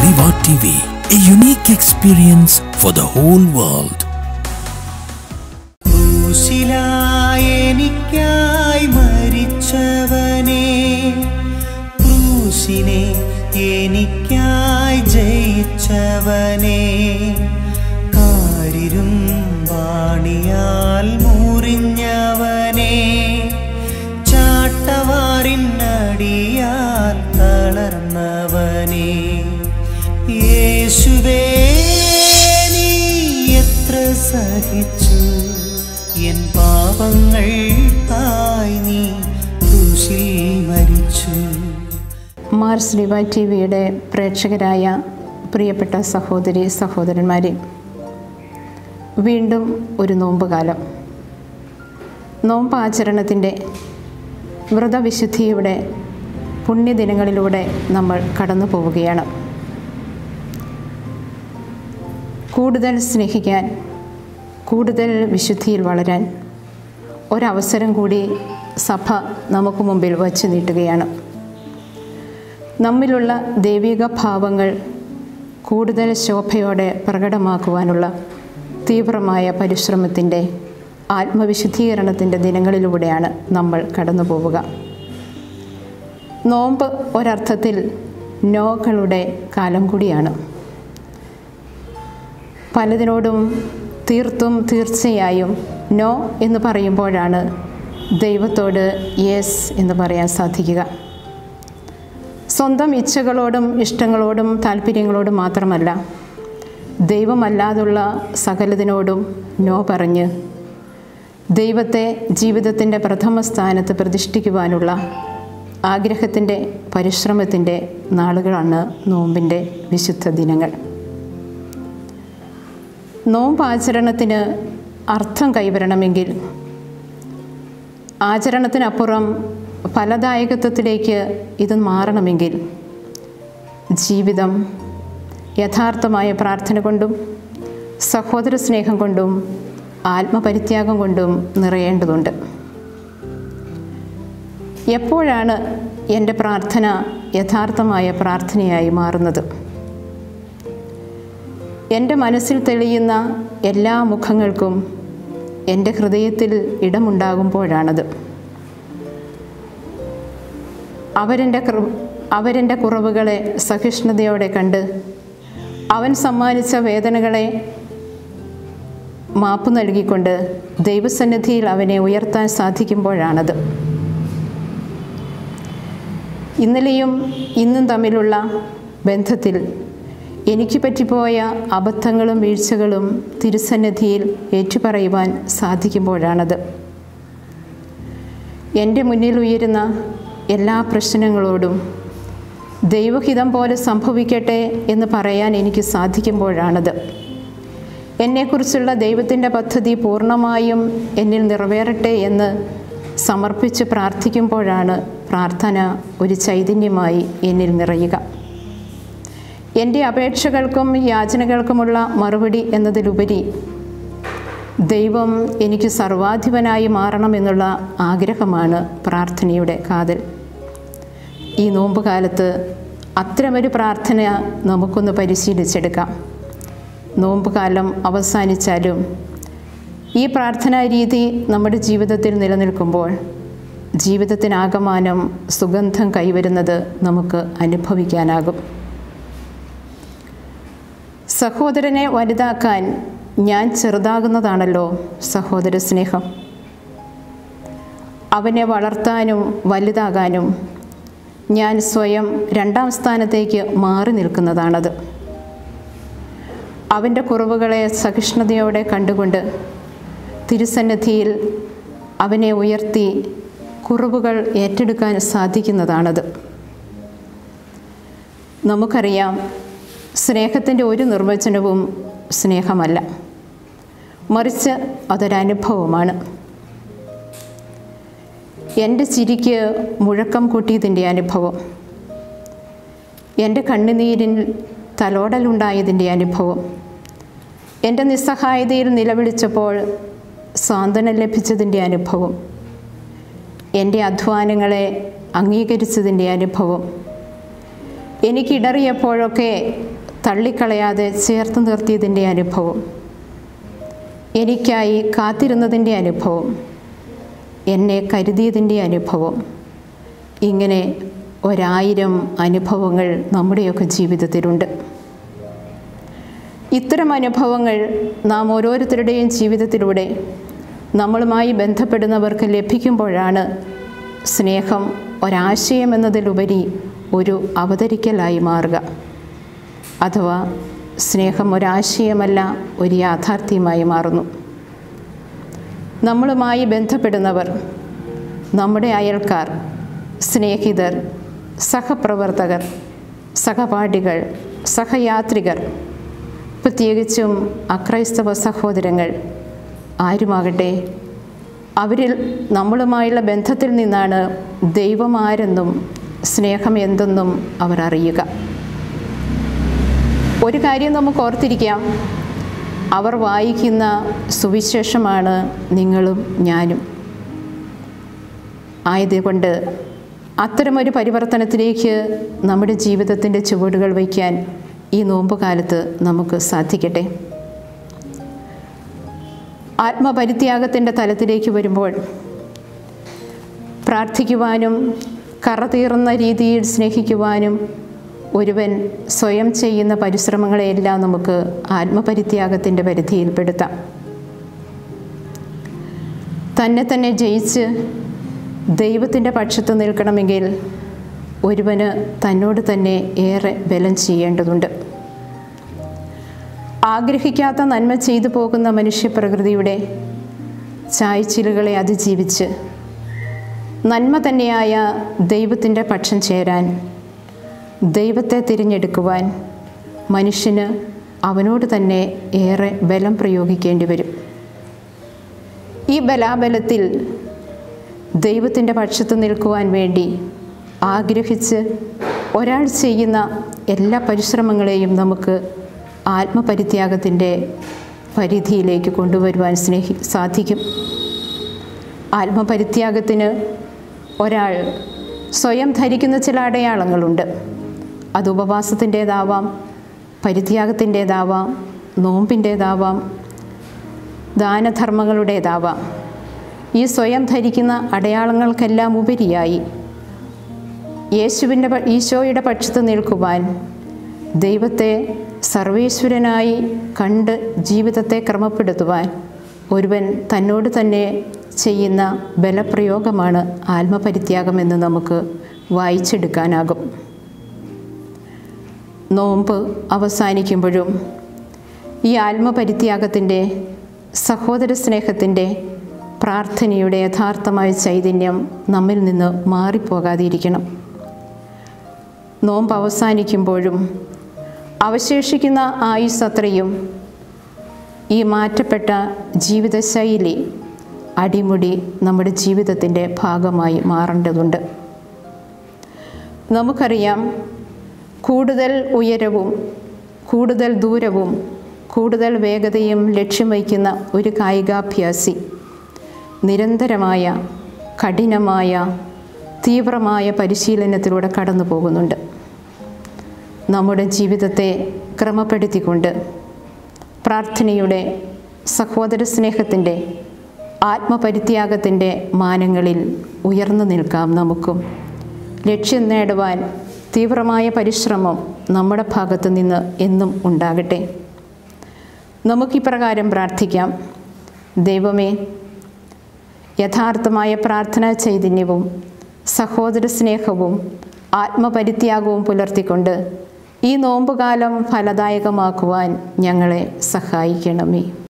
Viva TV, a unique experience for the whole world. ക്രൂശിലായി എനിക്കായി മരിച്ചവനെ ക്രൂശിനെ എനിക്കായി ജയിച്ചവനെ കാരിരും വാണിയാൽ മുറിഞ്ഞവനെ ചാട്ടവാറിനടിയാൽ തളർന്നവനെ യേശുവേ നീ എത്ര സഹിച്ചു എൻ പാപങ്ങൾ തായ് നീ ക്രൂശിൽ മരിച്ചു മാർസ് ഡിവ ടി വിയുടെ പ്രേക്ഷകരായ പ്രിയപ്പെട്ട സഹോദരി സഹോദരന്മാരെ വീണ്ടും ഒരു നോമ്പുകാലം നോമ്പ് ആചരണത്തിൻ്റെ വ്രതവിശുദ്ധിയുടെ പുണ്യദിനങ്ങളിലൂടെ നമ്മൾ കടന്നു പോവുകയാണ് കൂടുതൽ സ്നേഹിക്കാൻ കൂടുതൽ വിശുദ്ധിയിൽ വളരാൻ ഒരവസരം കൂടി സഭ നമുക്ക് മുമ്പിൽ വച്ചു നീട്ടുകയാണ് നമ്മിലുള്ള ദൈവിക ഭാവങ്ങൾ കൂടുതൽ ശോഭയോടെ പ്രകടമാക്കുവാനുള്ള തീവ്രമായ പരിശ്രമത്തിൻ്റെ ആത്മവിശുദ്ധീകരണത്തിൻ്റെ ദിനങ്ങളിലൂടെയാണ് നമ്മൾ കടന്നു പോവുക നോമ്പ് ഒരർത്ഥത്തിൽ നോകളുടെ കാലം കൂടിയാണ് പലതിനോടും തീർത്തും തീർച്ചയായും നോ എന്ന് പറയുമ്പോഴാണ് ദൈവത്തോട് യെസ് എന്ന് പറയാൻ സാധിക്കുക സ്വന്തം ഇച്ഛകളോടും ഇഷ്ടങ്ങളോടും താല്പര്യങ്ങളോടും മാത്രമല്ല ദൈവമല്ലാതുള്ള സകലതിനോടും നോ പറഞ്ഞ് ദൈവത്തെ ജീവിതത്തിൻ്റെ പ്രഥമ സ്ഥാനത്ത് പ്രതിഷ്ഠിക്കുവാനുള്ള ആഗ്രഹത്തിൻ്റെ പരിശ്രമത്തിൻ്റെ നാളുകളാണ് നോമ്പിൻ്റെ വിശുദ്ധ ദിനങ്ങൾ നോമ്പ് ആചരണത്തിന് അർത്ഥം കൈവരണമെങ്കിൽ ആചരണത്തിനപ്പുറം ഫലദായകത്വത്തിലേക്ക് ഇത് മാറണമെങ്കിൽ ജീവിതം യഥാർത്ഥമായ പ്രാർത്ഥന കൊണ്ടും സഹോദര സ്നേഹം കൊണ്ടും ആത്മപരിത്യാഗം കൊണ്ടും നിറയേണ്ടതുണ്ട് എപ്പോഴാണ് എൻ്റെ പ്രാർത്ഥന യഥാർത്ഥമായ പ്രാർത്ഥനയായി മാറുന്നത് എൻ്റെ മനസ്സിൽ തെളിയുന്ന എല്ലാ മുഖങ്ങൾക്കും എൻ്റെ ഹൃദയത്തിൽ ഇടമുണ്ടാകുമ്പോഴാണത് അവരെൻ്റെ കൃ- അവരെൻ്റെ കുറവുകളെ സഹിഷ്ണുതയോടെ കണ്ട് അവൻ സമ്മാനിച്ച വേദനകളെ മാപ്പ് നൽകിക്കൊണ്ട് ദൈവസന്നിധിയിൽ അവനെ ഉയർത്താൻ സാധിക്കുമ്പോഴാണത് ഇന്നലെയും ഇന്നും തമ്മിലുള്ള ബന്ധത്തിൽ എനിക്ക് പറ്റിപ്പോയ അബദ്ധങ്ങളും വീഴ്ചകളും തിരുസന്നിധിയിൽ ഏറ്റുപറയുവാൻ സാധിക്കുമ്പോഴാണത് എൻ്റെ മുന്നിൽ ഉയരുന്ന എല്ലാ പ്രശ്നങ്ങളോടും ദൈവഹിതം പോലെ സംഭവിക്കട്ടെ എന്ന് പറയാൻ എനിക്ക് സാധിക്കുമ്പോഴാണത് എന്നെക്കുറിച്ചുള്ള ദൈവത്തിൻ്റെ പദ്ധതി പൂർണ്ണമായും എന്നിൽ നിറവേറട്ടെ എന്ന് സമർപ്പിച്ച് പ്രാർത്ഥിക്കുമ്പോഴാണ് പ്രാർത്ഥന ഒരു ചൈതന്യമായി എന്നിൽ നിറയുക എൻ്റെ അപേക്ഷകൾക്കും യാചനകൾക്കുമുള്ള മറുപടി എന്നതിലുപരി ദൈവം എനിക്ക് സർവാധിപനായി മാറണമെന്നുള്ള ആഗ്രഹമാണ് പ്രാർത്ഥനയുടെ കാതൽ ഈ നോമ്പുകാലത്ത് അത്തരമൊരു പ്രാർത്ഥന നമുക്കൊന്ന് പരിശീലിച്ചെടുക്കാം നോമ്പുകാലം അവസാനിച്ചാലും ഈ പ്രാർത്ഥനാ രീതി നമ്മുടെ ജീവിതത്തിൽ നിലനിൽക്കുമ്പോൾ ജീവിതത്തിനാകമാനം സുഗന്ധം കൈവരുന്നത് നമുക്ക് അനുഭവിക്കാനാകും സഹോദരനെ വലുതാക്കാൻ ഞാൻ ചെറുതാകുന്നതാണല്ലോ സഹോദര സ്നേഹം അവനെ വളർത്താനും വലുതാകാനും ഞാൻ സ്വയം രണ്ടാം സ്ഥാനത്തേക്ക് മാറി നിൽക്കുന്നതാണത് അവൻ്റെ കുറവുകളെ സഹിഷ്ണുതയോടെ കണ്ടുകൊണ്ട് തിരുസന്നിധിയിൽ അവനെ ഉയർത്തി കുറവുകൾ ഏറ്റെടുക്കാൻ സാധിക്കുന്നതാണത് നമുക്കറിയാം സ്നേഹത്തിൻ്റെ ഒരു നിർവചനവും സ്നേഹമല്ല മറിച്ച് അതൊരനുഭവമാണ് എൻ്റെ ചിരിക്ക് മുഴക്കം കൂട്ടിയതിൻ്റെ അനുഭവം എൻ്റെ കണ്ണുനീരിൽ തലോടലുണ്ടായതിൻ്റെ അനുഭവം എൻ്റെ നിസ്സഹായതയിൽ നിലവിളിച്ചപ്പോൾ സാന്ത്വനം ലഭിച്ചതിൻ്റെ അനുഭവം എൻ്റെ അധ്വാനങ്ങളെ അംഗീകരിച്ചതിൻ്റെ അനുഭവം എനിക്കിടറിയപ്പോഴൊക്കെ തള്ളിക്കളയാതെ ചേർത്ത് നിർത്തിയതിൻ്റെ അനുഭവം എനിക്കായി കാത്തിരുന്നതിൻ്റെ അനുഭവം എന്നെ കരുതിയതിൻ്റെ അനുഭവം ഇങ്ങനെ ഒരായിരം അനുഭവങ്ങൾ നമ്മുടെയൊക്കെ ജീവിതത്തിലുണ്ട് ഇത്തരം അനുഭവങ്ങൾ നാം ഓരോരുത്തരുടെയും ജീവിതത്തിലൂടെ നമ്മളുമായി ബന്ധപ്പെടുന്നവർക്ക് ലഭിക്കുമ്പോഴാണ് സ്നേഹം ഒരാശയം എന്നതിലുപരി ഒരു അവതരിക്കലായി മാറുക അഥവാ സ്നേഹം ഒരാശയമല്ല ഒരു യാഥാർത്ഥ്യമായി മാറുന്നു നമ്മളുമായി ബന്ധപ്പെടുന്നവർ നമ്മുടെ അയൽക്കാർ സ്നേഹിതർ സഹപ്രവർത്തകർ സഹപാഠികൾ സഹയാത്രികർ പ്രത്യേകിച്ചും അക്രൈസ്തവ സഹോദരങ്ങൾ ആരുമാകട്ടെ അവരിൽ നമ്മളുമായുള്ള ബന്ധത്തിൽ നിന്നാണ് ദൈവം ആരെന്നും സ്നേഹം എന്തെന്നും അവർ അറിയുക ഒരു കാര്യം നമുക്ക് ഓർത്തിരിക്കാം അവർ വായിക്കുന്ന സുവിശേഷമാണ് നിങ്ങളും ഞാനും ആയതുകൊണ്ട് അത്തരമൊരു പരിവർത്തനത്തിലേക്ക് നമ്മുടെ ജീവിതത്തിൻ്റെ ചുവടുകൾ വയ്ക്കാൻ ഈ നോമ്പുകാലത്ത് നമുക്ക് സാധിക്കട്ടെ ആത്മപരിത്യാഗത്തിൻ്റെ തലത്തിലേക്ക് വരുമ്പോൾ പ്രാർത്ഥിക്കുവാനും കറതീർന്ന രീതിയിൽ സ്നേഹിക്കുവാനും ഒരുവൻ സ്വയം ചെയ്യുന്ന പരിശ്രമങ്ങളെയെല്ലാം നമുക്ക് ആത്മപരിത്യാഗത്തിൻ്റെ പരിധിയിൽപ്പെടുത്താം തന്നെ തന്നെ ജയിച്ച് ദൈവത്തിൻ്റെ പക്ഷത്ത് നിൽക്കണമെങ്കിൽ ഒരുവന് തന്നോട് തന്നെ ഏറെ ബലം ചെയ്യേണ്ടതുണ്ട് ആഗ്രഹിക്കാത്ത നന്മ ചെയ്തു പോകുന്ന മനുഷ്യപ്രകൃതിയുടെ ചായ്ച്ചിലുകളെ അതിജീവിച്ച് നന്മ തന്നെയായ ദൈവത്തിൻ്റെ പക്ഷം ചേരാൻ ദൈവത്തെ തിരഞ്ഞെടുക്കുവാൻ മനുഷ്യന് അവനോട് തന്നെ ഏറെ ബലം പ്രയോഗിക്കേണ്ടി വരും ഈ ബലാബലത്തിൽ ദൈവത്തിൻ്റെ പക്ഷത്ത് നിൽക്കുവാൻ വേണ്ടി ആഗ്രഹിച്ച് ഒരാൾ ചെയ്യുന്ന എല്ലാ പരിശ്രമങ്ങളെയും നമുക്ക് ആത്മപരിത്യാഗത്തിൻ്റെ പരിധിയിലേക്ക് കൊണ്ടുവരുവാൻ സ്നേഹി സാധിക്കും ആത്മപരിത്യാഗത്തിന് ഒരാൾ സ്വയം ധരിക്കുന്ന ചില അടയാളങ്ങളുണ്ട് അത് ഉപവാസത്തിൻ്റേതാവാം പരിത്യാഗത്തിൻ്റേതാവാം നോമ്പിൻ്റേതാവാം ദാനധർമ്മങ്ങളുടേതാവാം ഈ സ്വയം ധരിക്കുന്ന അടയാളങ്ങൾക്കെല്ലാം ഉപരിയായി യേശുവിൻ്റെ ഈശോയുടെ പക്ഷത്ത് നിൽക്കുവാൻ ദൈവത്തെ സർവേശ്വരനായി കണ്ട് ജീവിതത്തെ ക്രമപ്പെടുത്തുവാൻ ഒരുവൻ തന്നോട് തന്നെ ചെയ്യുന്ന ബലപ്രയോഗമാണ് ആത്മപരിത്യാഗമെന്ന് നമുക്ക് വായിച്ചെടുക്കാനാകും നോമ്പ് അവസാനിക്കുമ്പോഴും ഈ ആത്മപരിത്യാഗത്തിൻ്റെ സഹോദര സ്നേഹത്തിൻ്റെ പ്രാർത്ഥനയുടെ യഥാർത്ഥമായ ചൈതന്യം നമ്മിൽ നിന്ന് മാറിപ്പോകാതിരിക്കണം നോമ്പ് അവസാനിക്കുമ്പോഴും അവശേഷിക്കുന്ന ആയുസ് അത്രയും ഈ മാറ്റപ്പെട്ട ജീവിതശൈലി അടിമുടി നമ്മുടെ ജീവിതത്തിൻ്റെ ഭാഗമായി മാറേണ്ടതുണ്ട് നമുക്കറിയാം കൂടുതൽ ഉയരവും കൂടുതൽ ദൂരവും കൂടുതൽ വേഗതയും ലക്ഷ്യം വയ്ക്കുന്ന ഒരു കായികാഭ്യാസി നിരന്തരമായ കഠിനമായ തീവ്രമായ പരിശീലനത്തിലൂടെ കടന്നു പോകുന്നുണ്ട് നമ്മുടെ ജീവിതത്തെ ക്രമപ്പെടുത്തിക്കൊണ്ട് പ്രാർത്ഥനയുടെ സഹോദര സ്നേഹത്തിൻ്റെ ആത്മപരിത്യാഗത്തിൻ്റെ മാനങ്ങളിൽ ഉയർന്നു നിൽക്കാം നമുക്കും ലക്ഷ്യം നേടുവാൻ തീവ്രമായ പരിശ്രമം നമ്മുടെ ഭാഗത്തു നിന്ന് എന്നും ഉണ്ടാകട്ടെ നമുക്കിപ്രകാരം പ്രാർത്ഥിക്കാം ദൈവമേ യഥാർത്ഥമായ പ്രാർത്ഥനാ ചൈതന്യവും സഹോദര സ്നേഹവും ആത്മപരിത്യാഗവും പുലർത്തിക്കൊണ്ട് ഈ നോമ്പുകാലം ഫലദായകമാക്കുവാൻ ഞങ്ങളെ സഹായിക്കണമേ